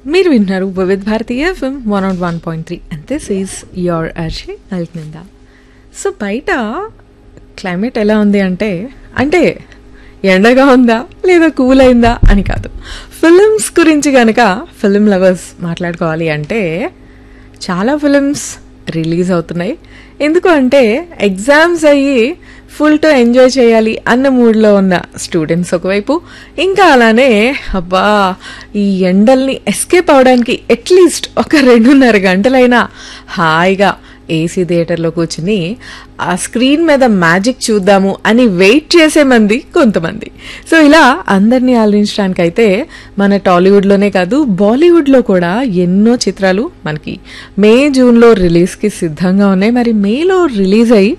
మీరు వింటున్నారు Vividh Bharati FM one not one point three and this is your RJ Alaknanda so బయట climate ఎలా ఉంది అంటే అంటే ఎండగా ఉందా లేదా కూల్ అయిందా అని కాదు ఫిలిమ్స్ గురించి కనుక ఫిలిం లవర్స్ మాట్లాడుకోవాలి అంటే చాలా ఫిలిమ్స్ రిలీజ్ అవుతున్నాయి ఎందుకు అంటే ఎగ్జామ్స్ అయ్యి ఫుల్ టు ఎంజాయ్ చేయాలి అన్న మూడ్లో ఉన్న స్టూడెంట్స్ ఒకవైపు ఇంకా అలానే అబ్బా ఈ ఎండల్ని ఎస్కేప్ అవడానికి అట్లీస్ట్ ఒక రెండున్నర గంటలైనా హాయిగా ఏసీ థియేటర్లో కూర్చుని ఆ స్క్రీన్ మీద మ్యాజిక్ చూద్దాము అని వెయిట్ చేసే మంది కొంతమంది సో ఇలా అందరినీ ఆలోచించడానికైతే మన టాలీవుడ్లోనే కాదు బాలీవుడ్లో కూడా ఎన్నో చిత్రాలు మనకి మే జూన్లో రిలీజ్కి సిద్ధంగా ఉన్నాయి మరి మేలో రిలీజ్ అయ్యి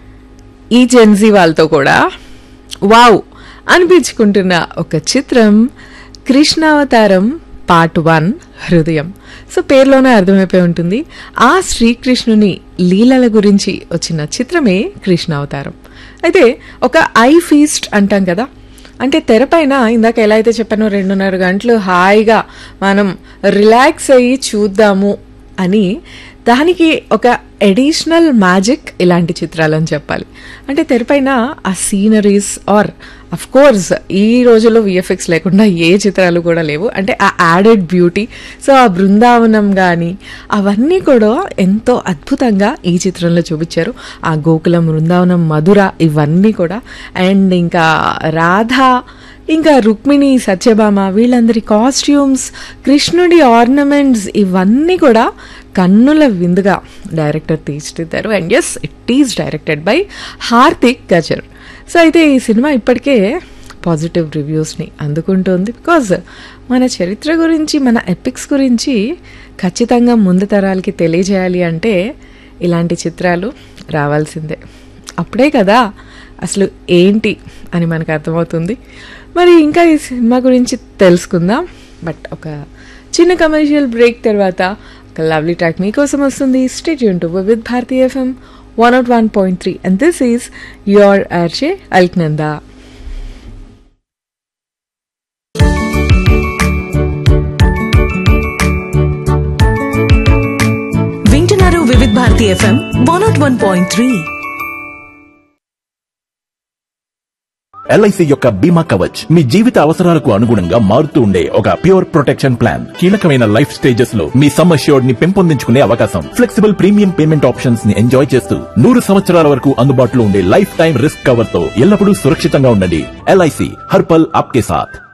ఈ జెన్జీ వాళ్ళతో కూడా వావ్ అనిపించుకుంటున్న ఒక చిత్రం Krishnavataram part one Hridayam so పేర్లోనే అర్థమైపోయి ఉంటుంది ఆ శ్రీకృష్ణుని లీలల గురించి వచ్చిన చిత్రమే కృష్ణావతారం అయితే ఒక ఐ ఫీస్ట్ అంటాం కదా అంటే తెరపైన ఇందాక ఎలా అయితే చెప్పానో రెండున్నర గంటలు హాయిగా మనం రిలాక్స్ అయ్యి చూద్దాము అని దానికి ఒక ఎడిషనల్ మ్యాజిక్ ఇలాంటి చిత్రాలని చెప్పాలి అంటే తెరపైన ఆ సీనరీస్ ఆర్ అఫ్ కోర్స్ ఈ రోజుల్లో విఎఫ్ఎక్స్ లేకుండా ఏ చిత్రాలు కూడా లేవు అంటే ఆ యాడెడ్ బ్యూటీ సో ఆ బృందావనం కానీ అవన్నీ కూడా ఎంతో అద్భుతంగా ఈ చిత్రంలో చూపించారు ఆ గోకులం బృందావనం మధుర ఇవన్నీ కూడా అండ్ ఇంకా రాధా ఇంకా రుక్మిణి సత్యభామ వీళ్ళందరి కాస్ట్యూమ్స్ కృష్ణుడి ఆర్నమెంట్స్ ఇవన్నీ కూడా కన్నుల విందుగా డైరెక్టర్ తీర్చిదిద్దారు and as it is directed by Hardik Gajjar so అయితే ఈ సినిమా ఇప్పటికే పాజిటివ్ రివ్యూస్ని అందుకుంటుంది బికాజ్ మన చరిత్ర గురించి మన ఎపిక్స్ గురించి ఖచ్చితంగా ముందు తరాలకి తెలియజేయాలి అంటే ఇలాంటి చిత్రాలు రావాల్సిందే అప్పుడే కదా అసలు ఏంటి అని మనకు అర్థమవుతుంది మరి ఇంకా ఈ సినిమా గురించి తెలుసుకుందాం బట్ ఒక చిన్న కమర్షియల్ బ్రేక్ తర్వాత ఒక లవ్లీ ట్రాక్ మీకోసం వస్తుంది స్టేట్ యూన్ to Vividh Bharati FM one nought one point three and this is your RJ Alaknanda వింటున్నారు Vividh Bharati FM one not one point three LIC యొక్క బీమా కవచ్ మీ జీవిత అవసరాలకు అనుగుణంగా మారుతూ ఉండే ఒక ప్యూర్ ప్రొటెక్షన్ ప్లాన్ కీలకమైన లైఫ్ స్టేజెస్ లో మీ సమ్ అష్యూర్డ్ ని పెంపొందించుకునే అవకాశం ఫ్లెక్సిబుల్ ప్రీమియం పేమెంట్ ఆప్షన్స్ ని ఎంజాయ్ చేస్తూ నూరు సంవత్సరాల వరకు అందుబాటులో ఉండే లైఫ్ టైం రిస్క్ కవర్ తో ఎల్లప్పుడూ సురక్షితంగా ఉండండి ఎల్ఐసి హర్పల్ ఆప్కే సాథ్